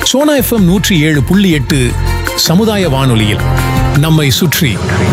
Sona FM நூற்றி ஏழு புள்ளி எட்டு சமுதாய வானொலியில் நம்மை சுற்றி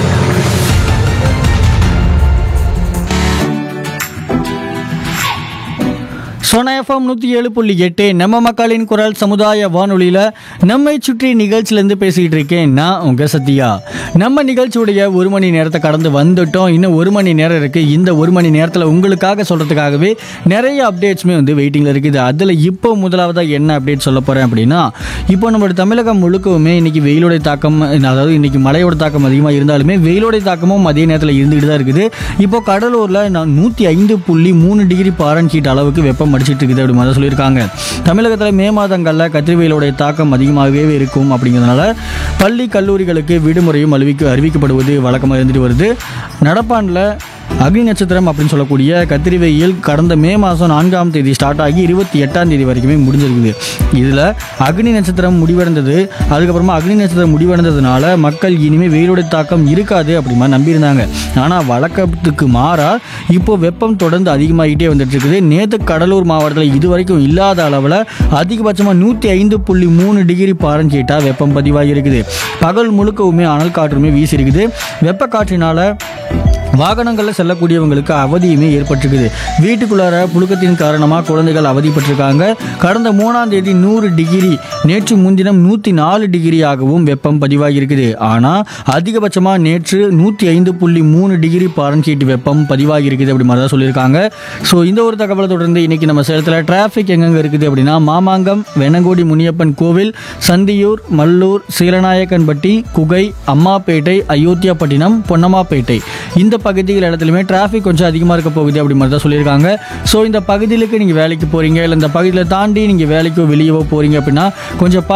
சோனா எஃப்எம் நூற்றி ஏழு புள்ளி எட்டு நம்ம மக்களின் குரல் சமுதாய வானொலியில் நம்மை சுற்றி நிகழ்ச்சியிலேருந்து பேசிக்கிட்டு இருக்கேன் நான் உங்கள் சத்யா நம்ம நிகழ்ச்சியுடைய ஒரு மணி நேரத்தை கடந்து வந்துட்டோம் இன்னும் ஒரு மணி நேரம் இருக்குது இந்த ஒரு மணி நேரத்தில் உங்களுக்காக சொல்கிறதுக்காகவே நிறைய அப்டேட்ஸுமே வந்து வெயிட்டிங்கில் இருக்குது அதில் இப்போ முதலாவதாக என்ன அப்டேட் சொல்ல போகிறேன் அப்படின்னா இப்போ நம்மளோட தமிழகம் முழுக்கவுமே இன்னைக்கு வெயிலோட தாக்கம் அதாவது இன்னைக்கு மழையோட தாக்கம் அதிகமாக இருந்தாலுமே வெயிலோட தாக்கமும் அதே நேரத்தில் இருந்துகிட்டு தான் இருக்குது இப்போ கடலூரில் நான் நூற்றி ஐந்து புள்ளி மூணு டிகிரி பாரன் ஹீட் அளவுக்கு வெப்பம் அடிச்சிட்டு இருக்குது அப்படி மாதிரி சொல்லியிருக்காங்க தமிழகத்தில் மே மாதங்களில் கத்திரி வெயிலோட தாக்கம் அதிகமாகவே இருக்கும் அப்படிங்கிறதுனால பள்ளி கல்லூரிகளுக்கு விடுமுறையும் அறிவிக்க அறிவிக்கப்படுவது வழக்கமாக இருந்துட்டு வருது நடப்பாண்டில் அக்னி நட்சத்திரம் அப்படின்னு சொல்லக்கூடிய கத்திரி வெயில் கடந்த மே மாதம் நான்காம் தேதி ஸ்டார்ட் ஆகி இருபத்தி எட்டாம் தேதி வரைக்குமே முடிஞ்சிருக்குது இதில் அக்னி நட்சத்திரம் முடிவடைந்தது அதுக்கப்புறமா அக்னி நட்சத்திரம் முடிவடைந்ததுனால மக்கள் இனிமேல் வெயிலோட தாக்கம் இருக்காது அப்படி மாதிரி நம்பியிருந்தாங்க ஆனால் வழக்கத்துக்கு மாறா இப்போ வெப்பம் தொடர்ந்து அதிகமாகிட்டே வந்துட்டு இருக்குது நேற்று கடலூர் மாவட்டத்தில் இதுவரைக்கும் இல்லாத அளவில் அதிகபட்சமாக நூற்றி ஐந்து புள்ளி மூணு டிகிரி பாரன் கேட்டால் வெப்பம் பதிவாகி இருக்குது பகல் முழுக்கவுமே அனல் காற்றுமே வீசி இருக்குது வெப்ப காற்றினால வாகனங்களில் செல்லக்கூடியவங்களுக்கு அவதியுமே ஏற்பட்டிருக்குது வீட்டுக்குள்ளார புழுக்கத்தின் காரணமாக குழந்தைகள் அவதிப்பட்டிருக்காங்க கடந்த மூணாம் தேதி நூறு டிகிரி நேற்று முன்தினம் நூற்றி நாலு டிகிரியாகவும் வெப்பம் பதிவாகி இருக்குது ஆனால் அதிகபட்சமாக நேற்று நூற்றி ஐந்து புள்ளி மூணு டிகிரி பாரன்ஹீட் வெப்பம் பதிவாகி இருக்குது அப்படி மாதிரி தான் சொல்லியிருக்காங்க ஸோ இந்த ஒரு தகவலை தொடர்ந்து இன்னைக்கு நம்ம சேலத்தில் டிராஃபிக் எங்கெங்கே இருக்குது அப்படின்னா மாமாங்கம் வெனங்கோடி முனியப்பன் கோவில் சந்தியூர் மல்லூர் சீலநாயக்கன்பட்டி குகை அம்மாப்பேட்டை அயோத்தியாப்பட்டினம் பொன்னம்மாப்பேட்டை இந்த பகுதிகள் இடத்துலையுமே டிராஃபிக் கொஞ்சம் அதிகமாக இருக்க போகுது அப்படி மாதிரி தான் சொல்லியிருக்காங்க ஸோ இந்த பகுதிகளுக்கு நீங்கள் வேலைக்கு போகிறீங்க இல்லை இந்த பகுதியில் தாண்டி நீங்கள் வேலைக்கோ வெளியவோ போகிறீங்க அப்படின்னா கொஞ்சம்